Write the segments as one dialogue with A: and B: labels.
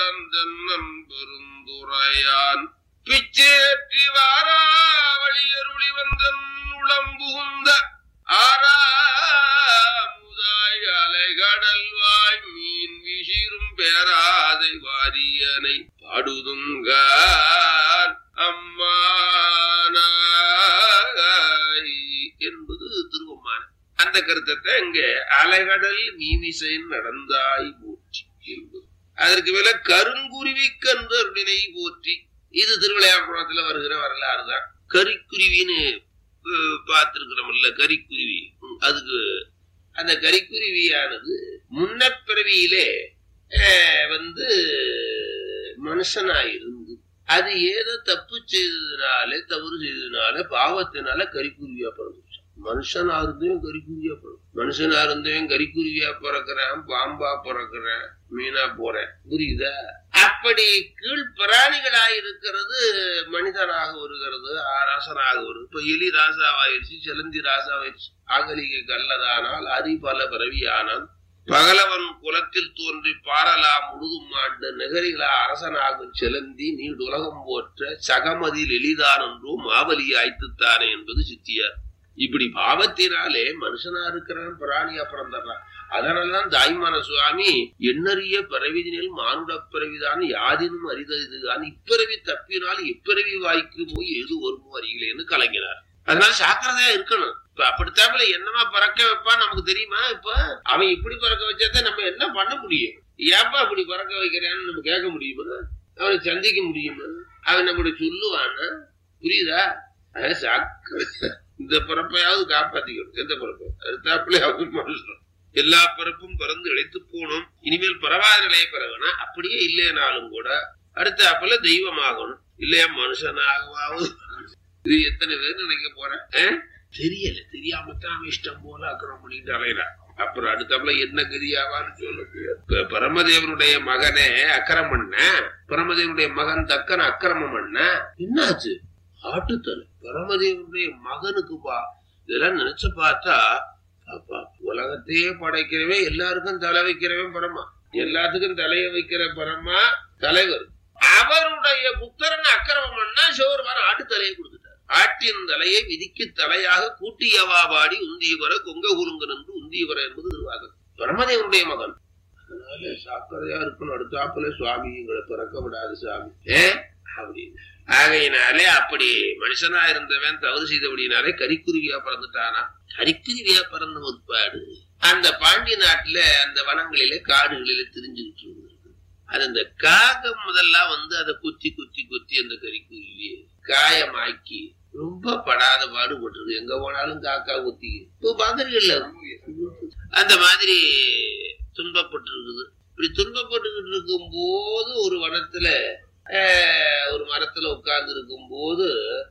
A: தென்னன் பெருந்துரையான் பிச்சேற்றி வாராவளியருளி வந்தன் உளம்புகுந்த ஆறாமுதாய் அலைகடல்வாய் மீன் விசிறும் பேராதை வாரியனை பாடுதுங்கான் அம்மானாய் என்பது திருவம்மான அந்த கருத்தத்தை இங்க அலைகடல் மீமிசை நடந்தாய் போற்றி என்பது அதற்கு மேல கருங்குருவி கந்தருடினை போற்றி இது திருவிளையாடுறத்துல வருகிற வரலாறு தான் கரிக்குருவின்னு பார்த்திருக்கிறோம்ல கரிக்குருவி ம், அதுக்கு அந்த கரிக்குருவியானது முன்னப்பிறவியிலே அஹ், வந்து மனுஷனாயிருந்து அது ஏதோ தப்பு செய்ததுனால தவறு செய்ததுனால பாவத்தினால கரிக்குருவியா பிறந்துச்சு மனுஷனா இருந்தவன் கரிக்குருவியா பிறகு மனுஷனா இருந்தவன் கரிக்குருவியா பிறக்கிறான் பாம்பா பிறக்கிறான் மீனா போறேன் புரியுதா அப்படி கீழ் பிராணிகளாய் இருக்கிறது மனிதனாக வருகிறது அரசனாக வருது இப்ப எலி ராசாவாயிருச்சு சிலந்தி ராசாவாயிருச்சு அகலிகை கல்லதானால் அரி பல பிறவியானான் பகலவன் குலத்தில் தோன்றி பாரலா முழுதும் ஆண்டு நெகரிகளா அரசனாகும் சிலந்தி நீடு உலகம் போற்ற சகமதில் எளிதான் என்றோ மாவலி ஆய்த்துத்தானே என்பது சித்தியார் இப்படி பாவத்தினாலே மனுஷனா இருக்கிறான் பிராணியா பிறந்துடுறான் அதனாலதான் தாய்மான சுவாமி எண்ணறிய பிறவிதினில் மானுட பிறவிதான் யாதினும் அரிததுதான் இப்பிறவி தப்பினால் இப்பிறவி வாய்க்கு போய் எது வருமோ அறிகளேன்னு கலங்கினார் அதனால சாக்கிரதையா இருக்கணும் இப்ப அப்படித்தாப்புல என்னமா பறக்க வைப்பான் நமக்கு தெரியுமா இப்ப அவன் இப்படி பறக்க வச்சாதான் நம்ம என்ன பண்ண முடியும் ஏப்பா இப்படி பறக்க வைக்கிறான்னு நம்ம கேட்க முடியுமா அவனை சந்திக்க முடியுமா அவன் நம்மளை சொல்லுவானா புரியுதா அஹ் சாக்கிர இந்த பிறப்பையாவது காப்பாத்திக்கணும் எந்த பிறப்பை அடுத்தாப்புல அவன் மனுஷன் எல்லா பிறப்பும் பிறந்து இழைத்து போகணும் இனிமேல் பரவாத நிலையை பெறவேனா அப்படியே இல்லைனாலும் கூட அடுத்தாப்புல தெய்வமாகணும் இல்லையா மனுஷனாகவாவது இது எத்தனை பேர் நினைக்க போறேன் அஹ்? தெரியல தெரியாமத்தான் அவன் இஷ்டம் போல அக்கிரமம் பண்ணிட்டு அலையிறான் அப்புறம் அடுத்தாப்புல என்ன கதியாவான்னு சொல்ல முடியாது இப்ப பரமதேவனுடைய மகனே அக்கிரமம் பண்ண பரமதேவனுடைய மகன் தக்கன அக்கிரமம் பண்ண என்னாச்சு ஆட்டுத்தலை பரமதேவனுடைய மகனுக்கு பா இதெல்லாம் நினைச்சு பார்த்தா அப்பா உலகத்தையே படைக்கிறவன் எல்லாருக்கும் தலை வைக்கிறவன் பரமா எல்லாத்துக்கும் தலைய வைக்கிற பரமா தலைவர் அவருடைய புத்தரன் அக்கிரமம் பண்ணா சிவருமான ஆட்டு தலையை கொடுத்துட்டார் ஆட்டின் தலையை விதிக்கு தலையாக கூட்டியவா பாடி உந்தியவர கொங்க குருங்கன் என்று உந்தியவர என்பது திருவாதம் பரமதேவனுடைய மகன் அதனால சாக்கிரதையா இருக்கணும் அடுத்தாப்புல சுவாமி எங்களை பிறக்க விடாது சாமி ஏ அப்படின்னு ஆகையினாலே அப்படி மனுஷனா இருந்தவன் தவறு செய்தபடினாலே கரிக்குருவியா பிறந்துட்டானா கரிக்குருவியா பிறந்த முற்பாடு அந்த பாண்டி நாட்டுல அந்த வனங்களில காடுகளில திரிஞ்சுக்கிட்டு இருந்தது அது அந்த காகம் முதல்லாம் வந்து அதை குத்தி குத்தி குத்தி அந்த கரிக்குருவியை காயமாக்கி ரொம்ப படாத பாடுபட்டிருக்கு எங்க போனாலும் காக்கா குத்தி இப்போ பாக்குறீங்கல்ல அந்த மாதிரி துன்பப்பட்டு இருக்குது இப்படி துன்பப்பட்டுக்கிட்டு இருக்கும் போது ஒரு வனத்துல ஆஹ், ஒரு மரத்துல உட்கார்ந்து இருக்கும் போது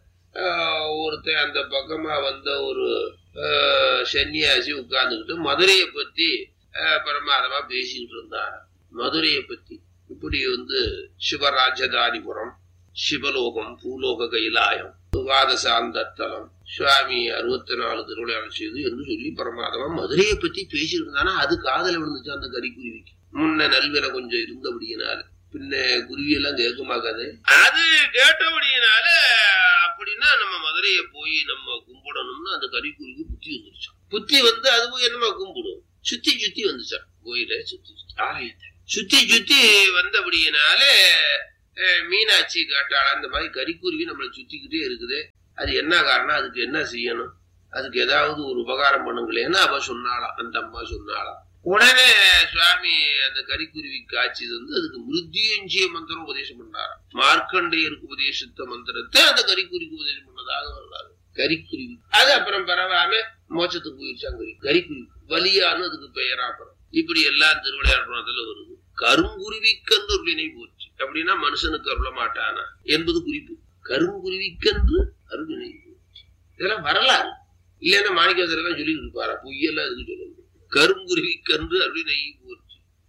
A: ஒருத்தன் அந்த பக்கமா வந்த ஒரு ஆஹ், சன்னியாசி உட்கார்ந்துக்கிட்டு மதுரையை பத்தி ஆஹ், பிரமாதமா பேசிக்கிட்டு இருந்தார் மதுரையை பத்தி இப்படி வந்து சிவராஜதானிபுரம் சிவலோகம் பூலோக கைலாயம் வாத சாந்தத்தலம் சுவாமி அறுபத்தி நாலு திருவிழாவில் செய்து என்று சொல்லி பிரமாதமா மதுரையை பத்தி பேசிட்டு இருந்தானா அது காதல விழுந்துச்சு அந்த கறிக்குருவிக்கு முன்ன நல்வில கொஞ்சம் இருந்தபடியினால பின்ன குருவியெல்லாம் கேட்குமா கதை அது கேட்டபடியினால அப்படின்னா நம்ம மதுரையை போய் நம்ம கும்பிடணும்னு அந்த கறிக்குருவிக்கு புத்தி வந்துருச்சான் புத்தி வந்து அது போய் என்னமா கும்பிடும் சுத்தி சுத்தி வந்துச்சான் கோயில சுத்தி சுத்தி ஆலயத்தை சுத்தி சுத்தி வந்தபடியினால அஹ், மீனாட்சி காட்டாள அந்த மாதிரி கறிக்குருவி நம்மளை சுத்திக்கிட்டே இருக்குது அது என்ன காரணம் அதுக்கு என்ன செய்யணும் அதுக்கு ஏதாவது ஒரு உபகாரம் பண்ணுங்களேன்னு அவ சொன்னாளாம் அந்த அம்மா சொன்னாளாம் உடனே சுவாமி அந்த கரிக்குருவி காட்சி வந்து அதுக்கு மிருத்யுஞ்சிய மந்திரம் உபதேசம் பண்ணாராம் மார்க்கண்டேயருக்கு உபதேசித்த மந்திரத்தை அந்த கரிக்குருவிக்கு உபதேசம் பண்ணதாக வரலாறு கரிக்குருவி அது அப்புறம் பரவாம மோட்சத்துக்கு போயிடுச்சாங்க கரி கரிக்குருவி வலியான்னு அதுக்கு பெயரா அப்புறம் இப்படி எல்லாம் திருவிளையாடுறதுல வருது கருங்குருவிக்கன்று அருளினை போச்சு அப்படின்னா மனுஷனுக்கு அருள மாட்டானா என்பது குறிப்பு கருங்குருவிக்கன்று அருளினை போச்சு இதெல்லாம் வரலாறு இல்லைன்னா மாணிக்கத்தில் சொல்லிட்டு இருப்பாரா பொய்யெல்லாம் இதுக்கு சொல்லணும் கருங்குருவிக்கன்று அருளினை போச்சு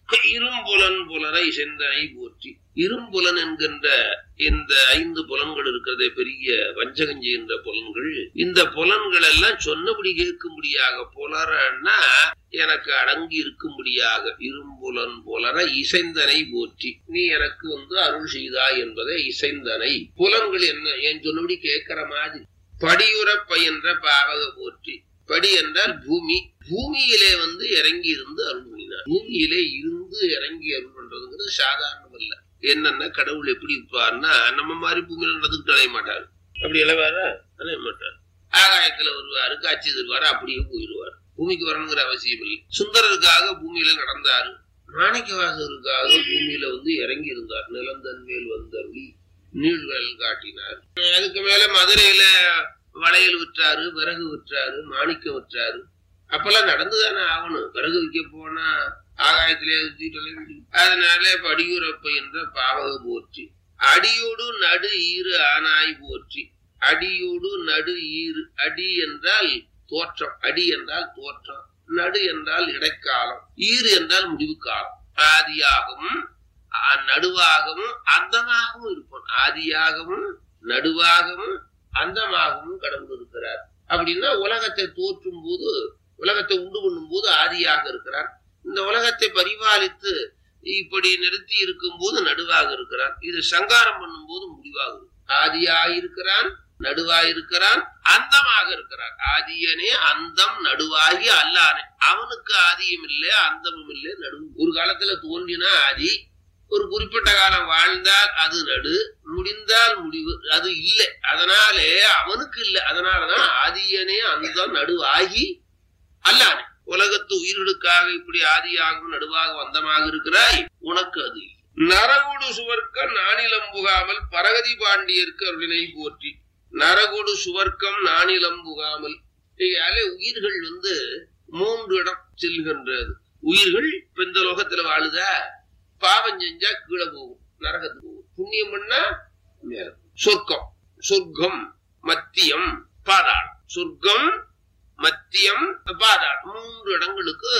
A: இரும்புலன் புலரை செந்தனை போற்றி இரும்புலன் என்கின்ற இந்த ஐந்து புலன்கள் இருக்கிறதே பெரிய வஞ்சகம் செய்கின்ற புலன்கள் இந்த புலன்கள் எல்லாம் சொன்னபடி கேட்கும்படியாக புலரன்னா எனக்கு அடங்கி இருக்கும்படியாக இரும்புலன் புலர இசைந்தனை போற்றி நீ எனக்கு வந்து அருள் செய்தாய் என்பதை இசைந்தனை புலன்கள் என்ன என் சொன்னபடி கேட்கிற மாதிரி படியுற பயின்ற பாவக போற்றி படி என்றால் பூமி பூமியிலே வந்து இறங்கி இருந்து அருள் பண்ணினார் பூமியிலே இருந்து இறங்கி அருள் பண்றதுங்கிறது சாதாரணம் இல்ல என்னன்னா கடவுள் எப்படி இருப்பார்னா நம்ம மாதிரி பூமியில நடந்துக்கிட்டு அலைய மாட்டாரு அப்படி இளவாரா அலைய மாட்டார் ஆகாயத்துல வருவாரு காட்சி தருவாரு அப்படியே போயிடுவார் பூமிக்கு வரணுங்கிற அவசியம் இல்லை சுந்தரருக்காக பூமியில நடந்தாரு மாணிக்கவாசகருக்காக பூமியில வந்து இறங்கி இருந்தார் நிலந்தன் மேல் வந்தருளி நீழ்வல் காட்டினார் அதுக்கு மேல மதுரையில வளையல் விற்றாரு விறகு விற்றாரு மாணிக்கம் விற்றாரு அப்பெல்லாம் நடந்துதானே ஆகணும் விறகு விற்க போனா ஆகாயத்திலே சுத்திட்டு அதனால படியுறப்ப என்ற பாவக போற்றி அடியோடு நடு ஈறு ஆனாய் போற்றி அடியோடு நடு ஈறு அடி என்றால் தோற்றம் அடி என்றால் தோற்றம் நடு என்றால் இடைக்காலம் ஈறு என்றால் முடிவு காலம் ஆதியாகவும் அ- நடுவாகவும் அந்தமாகவும் இருப்பான் ஆதியாகவும் நடுவாகவும் அந்தமாகவும் கடவுள் இருக்கிறார் அப்படின்னா உலகத்தை தோற்றும் போது உலகத்தை உண்டு பண்ணும் போது ஆதியாக இருக்கிறார் இந்த உலகத்தை பரிபாலித்து இப்படி நிறுத்தி இருக்கும் போது நடுவாக இருக்கிறான் இது சங்காரம் பண்ணும் போது முடிவாக இருக்கும் ஆதியாக இருக்கிறான் நடுவாய் இருக்கிறான் அந்தமாக இருக்கிறான் ஆதியனே அந்தம் நடுவாகி அல்லானே அவனுக்கு ஆதியும் இல்லை அந்தமும் இல்லை நடுவு ஒரு காலத்துல தோன்றினா ஆதி ஒரு குறிப்பிட்ட காலம் வாழ்ந்தால் அது நடு முடிந்தால் முடிவு அது இல்லை அதனாலே அவனுக்கு இல்லை அதனாலதான் ஆதியனே அந்தம் நடுவாகி அல்லானே உலகத்து உயிர்களுக்காக இப்படி ஆதியாகவும் நடுவாக வந்தமாக இருக்கிறாய் உனக்கு அது இல்லை. நரகுடு சுவர்க்க நானிலம் புகாமல் பரகதி பாண்டியர்க்கு அருளினை போற்றி நரகுடு சுவர்க்கம் நானிலம் புகாமல் இதாலே உயிர்கள் வந்து மூன்று இடம் செல்கின்றது உயிர்கள் இப்ப இந்த லோகத்துல வாழுதா பாவம் செஞ்சா கீழே போகும் நரகத்துக்கு போகும் புண்ணியம் பண்ணா மேல போகும். சொர்க்கம் சொர்க்கம் மத்தியம் பாதாளம் சொர்க்கம் மத்தியம் பாதாளம் மூன்று இடங்களுக்கு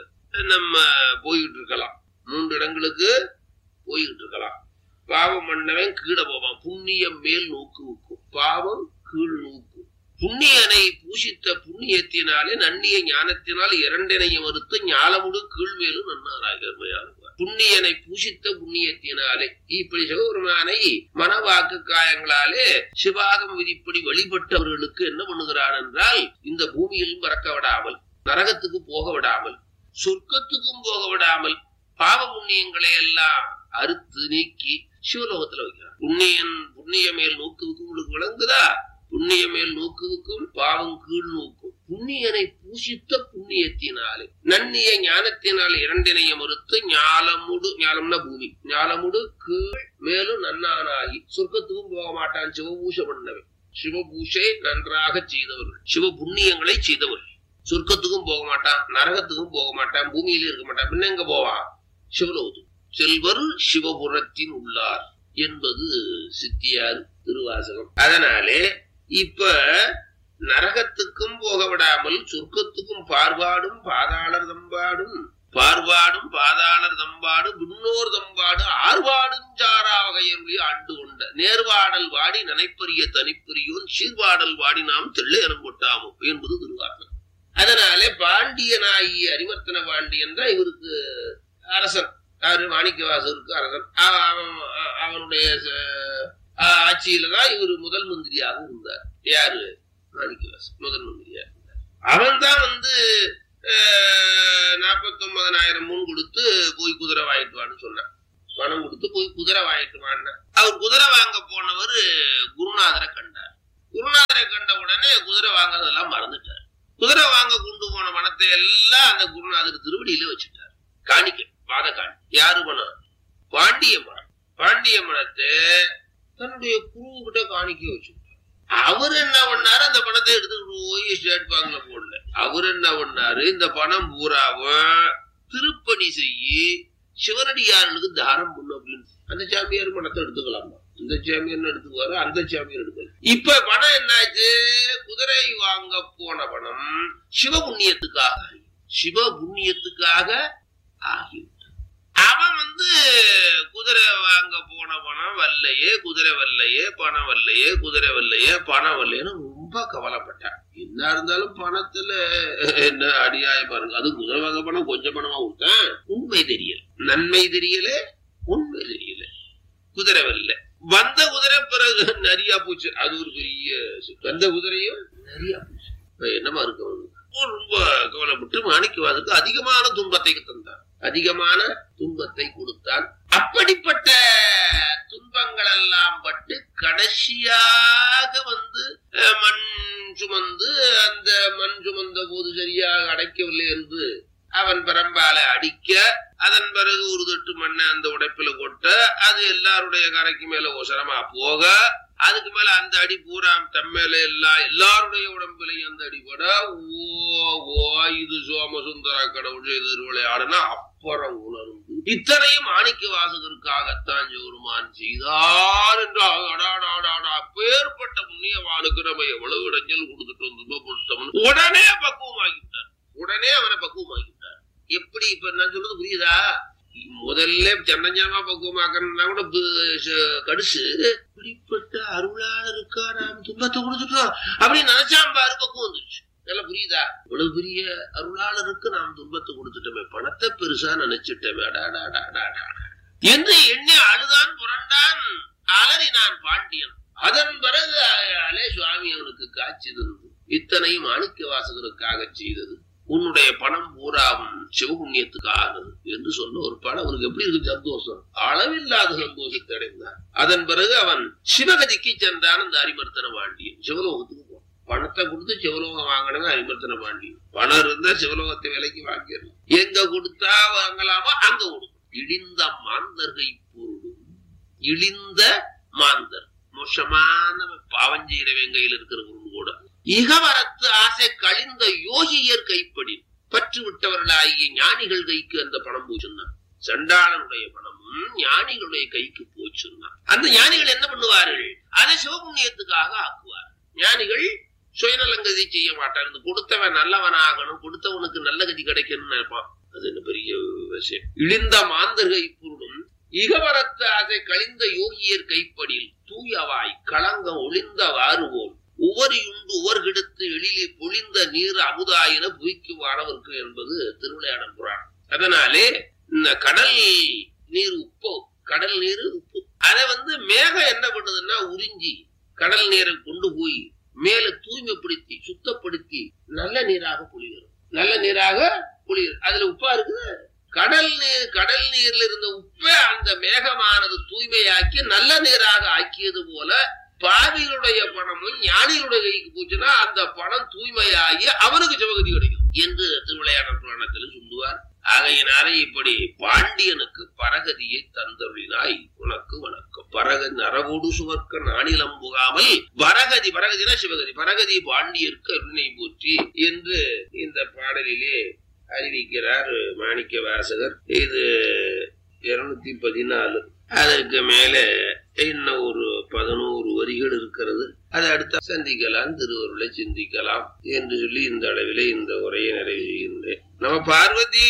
A: நம்ம போய்கிட்டு இருக்கலாம் மூன்று இடங்களுக்கு போய்கிட்டு இருக்கலாம் பாவம் பண்ணவன் கீழே போவான் புண்ணியம் மேல் நோக்கு வைக்கும் பாவம் கீழ் நோக்கும் புண்ணியனை பூஷித்த புண்ணியத்தினாலே நன்னிய ஞானத்தினால் இரண்டினைய மறுத்து ஞாலமுடு கீழ்மேலும் நன்னாராக புண்ணியனை பூஷித்த புண்ணியத்தினாலே இப்படி சிவபெருமானை மனவாக்கு காயங்களாலே சிவாகம் விதிப்படி வழிபட்டவர்களுக்கு என்ன பண்ணுகிறான் என்றால் இந்த பூமியிலும் பறக்க விடாமல் நரகத்துக்கு போக விடாமல் சொர்க்கத்துக்கும் போக விடாமல் பாவ புண்ணியங்களை எல்லாம் அறுத்து நீக்கி சிவலோகத்துல வைக்கிறான் புண்ணியன் புண்ணிய மேல் நோக்குவுக்கும் உங்களுக்கு விளங்குதா புண்ணிய மேல் நோக்குவுக்கும் பாவம் கீழ் நோக்கும் புண்ணியனை பூசித்த புண்ணியத்தினாலே நன்னிய ஞானத்தினால் இரண்டினைய மறுத்து ஞாலமுடு ஞாலம்னா பூமி ஞாலமுடு கீழ் மேலும் நன்னானாகி சொர்க்கத்துக்கும் போக மாட்டான் சிவபூஷை பண்ணவன் சிவபூஷை நன்றாக செய்தவர்கள் சிவ புண்ணியங்களை செய்தவர்கள் சொர்க்கத்துக்கும் போக மாட்டான் நரகத்துக்கும் போக மாட்டான் பூமியில இருக்க மாட்டான் பின்ன எங்க போவான் சிவலோகத்துக்கு செல்வர் சிவபுரத்தின் உள்ளார் என்பது சித்தியார் திருவாசகம் அதனாலே இப்ப நரகத்துக்கும் போக விடாமல் சொர்க்கத்துக்கும் பார்வாடும் பாதாளர் தம்பாடும் பார்வாடும் பாதாளர் தம்பாடு விண்ணோர் தம்பாடு ஆர்வாடும் சாரா வகையருளி ஆண்டு கொண்ட நேர்வாடல் வாடி நினைப்பரிய தனிப்பரியோன் சீர்வாடல் வாடி நாம் தெள்ளை கொட்டாமோ என்பது திருவாசகம் அதனாலே பாண்டியனாகி அரிமர்த்தன பாண்டியன் தான் இவருக்கு அரசன் யாரு மாணிக்கவாசருக்கு அரசன் அவ- அவன் அவனுடைய ச- ஆட்சியில தான் இவர் முதல் மந்திரியாக இருந்தார் யாரு மாணிக்கவாசன் முதல் மந்திரியாக இருந்தார் அவன் தான் வந்து நாற்பத்தி ஒன்பதனாயிரம் முன் கொடுத்து போய் குதிரை வாங்கிட்டு வான்னு சொன்னான் பணம் கொடுத்து போய் குதிரை வாங்கிட்டு வான்னா அவர் குதிரை வாங்க போனவர் குருநாதரை கண்டார் குருநாதரை கண்ட உடனே குதிரை வாங்குறதெல்லாம் மறந்துட்டார் குதிரை வாங்க கொண்டு போன பணத்தை எல்லாம் அந்த குருநாதர் திருவடியில வச்சுட்டார் காணிக்க பாத காணி யாரு பணம் பாண்டிய மனம் பாண்டிய மனத்தை தன்னுடைய குரு கிட்ட காணிக்க வச்சுட்டார் அவர் என்ன பண்ணாரு அந்த பணத்தை எடுத்துக்கிட்டு போய் ஸ்டேட் பேங்க்ல போடல அவர் என்ன பண்ணாரு இந்த பணம் பூராவும் திருப்பணி செய்யி சிவனடியாரனுக்கு தானம் பண்ணு அப்படின்னு அந்த சாமியார் பணத்தை எடுத்துக்கலாமா இந்த சாமியார் எடுத்துக்குவாரு அந்த சாமியார் எடுக்கல இப்ப பணம் என்னாச்சு குதிரை வாங்க போன பணம் சிவ புண்ணியத்துக்காக ஆகி- சிவ புண்ணியத்துக்காக ஆகிவிட்டது அவன் வந்து குதிரை வாங்க போன பணம் வல்லையே குதிரை வல்லையே பணம் வல்லையே குதிரை வல்லையே பணம் வல்லையேன்னு ரொம்ப கவலைப்பட்டான் என்ன இருந்தாலும் பணத்துல என்ன அடியாயம் பாருங்க அது குதிரை வாங்க பணம் கொஞ்சம் பணமா கொடுத்தேன் உண்மை தெரியல நன்மை தெரியல உண்மை தெரியல குதிரை வரல வந்த குதிரை பிறகு நிறையா போச்சு அது ஒரு பெரிய சி- வந்த குதிரையும் நிறையா போச்சு இப்ப என்னமா இருக்கு அவனுக்கு ரொம்ப கவலைப்பட்டு மாணிக்கவாதுக்கு அதிகமான துன்பத்தை தந்தான் அதிகமான துன்பத்தை கொடுத்தான் அப்படிப்பட்ட துன்பங்கள் எல்லாம் பட்டு கடைசியாக வந்து அஹ், மண் சுமந்து அந்த மண் சுமந்த போது சரியாக அடைக்கவில்லை என்று அவன் பரம்பால அடிக்க அதன் பிறகு ஒரு தட்டு மண்ணை அந்த உடைப்புல கொட்ட அது எல்லாருடைய கரைக்கு மேல ஒசரமா போக அதுக்கு மேல அந்த அடி பூரா தம்மேல எல்லா எல்லாருடைய உடம்புலையும் அந்த அடிபட ஓ ஓ இது சோமசுந்தர கடவுள் செய்த விளையாடுனா அப்புறம் உணர்ந்து இத்தனையும் மாணிக்க வாசகருக்காகத்தான் ஜோருமான் செய்தார் என்று அடாடாடாடா பேர்பட்ட முன்னியவானுக்கு நம்ம எவ்வளவு இடைஞ்சல் கொடுத்துட்டு வந்து துன்பப்படுத்தோம்னு உடனே பக்குவமாகிட்டார் உடனே அவனை பக்குவமாக்கிட்டார் எப்படி இப்ப நான் சொல்றது புரியுதா முதல்ல சந்தஞ்சமா பக்குவமாக்கணும்னா கூட பு- ச- கடுசு இப்படிப்பட்ட அருளாளருக்கா நாம் துன்பத்தை கொடுத்துட்டோம் அப்படின்னு நினைச்சாம் பாரு பக்குவம் வந்துருச்சு நல்லா புரியுதா இவ்வளவு பெரிய அருளாளருக்கு நாம் துன்பத்தை கொடுத்துட்டோமே பணத்தை பெருசா நினைச்சிட்டோமே அடாடாடாடாடா என்று எண்ணி அழுதான் புரண்டான் அலறினான் பாண்டியன் அதன் பிறகு அ- அலே சுவாமி அவனுக்கு காட்சி தந்து இத்தனையும் மாணிக்க வாசகருக்காக செய்தது உன்னுடைய பணம் பூராவும் சிவபுண்ணியத்துக்கானது என்று சொன்ன ஒரு பணம் அவனுக்கு எப்படி இருக்கு சந்தோஷம் அளவில்லாத சந்தோஷத்தை அடைந்தான் அதன் பிறகு அவன் சிவகதிக்கு சென்றான் அந்த அரிமர்த்தன பாண்டியன் சிவலோகத்துக்கு போனான் பணத்தை கொடுத்து சிவலோகம் வாங்கணும் அரிமர்த்தன பாண்டியன் பணம் இருந்தா சிவலோகத்தை விலைக்கு வாங்கிடலாம் எங்க கொடுத்தா வாங்கலாமோ அங்க கொடுக்கும் இடிந்த மாந்தர்கை பொருளும் இழிந்த மாந்தர் மோசமான பாவம் செய்யறவன் கையில் இருக்கிற பொருள் கூட இகவரத்து ஆசை கழிந்த யோகியர் கைப்படி பற்று விட்டவர்களாகிய ஞானிகள் கைக்கு அந்த பணம் போச்சுன்னான் சண்டாளனுடைய பணமும் ஞானிகளுடைய கைக்கு போச்சுன்னான் அந்த ஞானிகள் என்ன பண்ணுவார்கள் அதை சிவபுண்ணியத்துக்காக ஆக்குவார் ஞானிகள் சுயநலங்கதி செய்ய மாட்டார் இந்த கொடுத்தவன் நல்லவனாகணும் கொடுத்தவனுக்கு நல்ல கதி கிடைக்கணும்னு நினைப்பான் அது என்ன பெரிய விஷயம் இழிந்த மாந்தர்கை பொருளும் இகவரத்து அதை கழிந்த யோகியர் கைப்படியில் தூயவாய் களங்கம் ஒளிந்தவாறு போல் உவரியுண்டு உவர்கிடத்து எழிலே பொழிந்த நீர் அமுதாயின புவிக்கு வானவர்க்கு என்பது திருவிளையாடல் புராணம் அதனாலே இந்த கடல் நீர் உப்பு கடல் நீர் உப்பு அதை வந்து மேகம் என்ன பண்ணுதுன்னா உறிஞ்சி கடல் நீரை கொண்டு போய் மேல தூய்மைப்படுத்தி சுத்தப்படுத்தி நல்ல நீராக பொழிகிறது நல்ல நீராக பொழிகிறது அதுல உப்பா இருக்குது கடல் நீர் கடல் நீர்ல இருந்த உப்பை அந்த மேகமானது தூய்மையாக்கி நல்ல நீராக ஆக்கியது போல பாவிகளுடைய பணமும் ஞானிகளுடைய கைக்கு போச்சுன்னா அந்த பணம் தூய்மையாகி அவனுக்கு சிவகதி கிடைக்கும் என்று திருவிளையாடல் புராணத்தில் சொல்லுவார் ஆகையினாலே இப்படி பாண்டியனுக்கு பரகதியை தந்தருளினாய் உனக்கு வணக்கம் பரக நரவோடு சுவர்க்க நாணிலம் புகாமல் பரகதி பரகதினா சிவகதி பரகதி பாண்டியருக்கு அருணை போற்றி என்று இந்த பாடலிலே அறிவிக்கிறார் மாணிக்க வாசகர் இது இருநூத்தி பதினாலு அதற்கு மேல இன்னும் ஒரு பதினோரு வரிகள் இருக்கிறது அதை அடுத்த சந்திக்கலாம் திருவருளை சிந்திக்கலாம் என்று சொல்லி இந்த அளவிலே இந்த உரையை நிறைவு செய்கின்றேன் நம்ம பார்வதி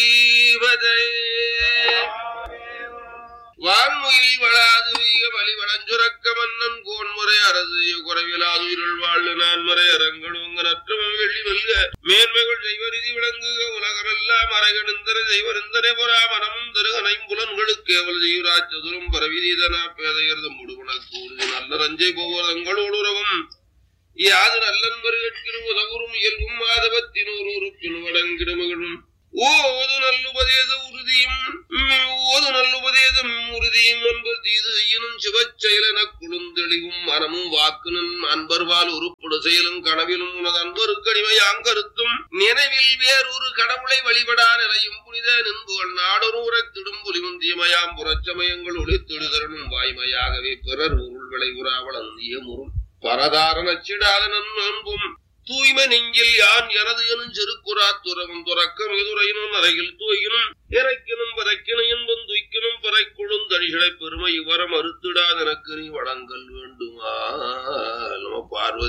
A: வான்முயில் வளாது வீக வழி வளஞ்சுரக்க மன்னன் கோன்முறை அரசு குறைவிலாது இருள் வாழ்வு நான்முறை அரங்கணுங்க நற்றமம் வெள்ளி வெல்க மேன்மைகள் செய்வரிதி விளங்குக உலகமெல்லாம் அரைகணிந்தர செய்வரிந்தரை புறா மனமும் திருகனை புலன்களுக்கு எவள் செய்வராஜ் சதுரம் பரவிதனா பேதையர்தம் முடுகுணக்கு உறுதி நல்ல ரஞ்சை போவதங்களோடு உறவும் யாது நல்லன்பர் கேட்கிற உதவுறும் இயல்பும் மாதவத்தினோர் உறுப்பின் வடங்கிடுமகளும் ஓது நல்லுபதேச உறுதியும் ம், ஓது நல்லுபதேசம் உறுதியும் அன்பர் தீது செய்யணும் சிவச்செயலென குழுந்தெளிவும் மனமும் வாக்குனும் அன்பர்வால் உருப்படு செயலும் கனவிலும் உனது அன்பருக்கு அடிமையாங்கருத்தும் நினைவில் வேறொரு கடவுளை வழிபடா நிலையும் புனித நின்புகள் நாடொரு உரைத்திடும் புலிமுந்தியமயாம் புறச்சமயங்கள் ஒளித்திடுதரனும் வாய்மையாகவே பிறர் உருள் விளைவுறாவளந்திய முருள் பரதார நச்சிடாத நன்பும் தூய்மை நெஞ்சில் யான் எனது எனும் செருக்குறா துறவும் துறக்கம் எதுரையினும் அறையில் தூயினும் இறைக்கினும் பறைக்கினும் என்பதும் துய்க்கினும் பறைக்குழும் தனிகளை பெருமை இவரம் அறுத்திடாத எனக்கு நீ வழங்கல் வேண்டுமா நம பார்வதி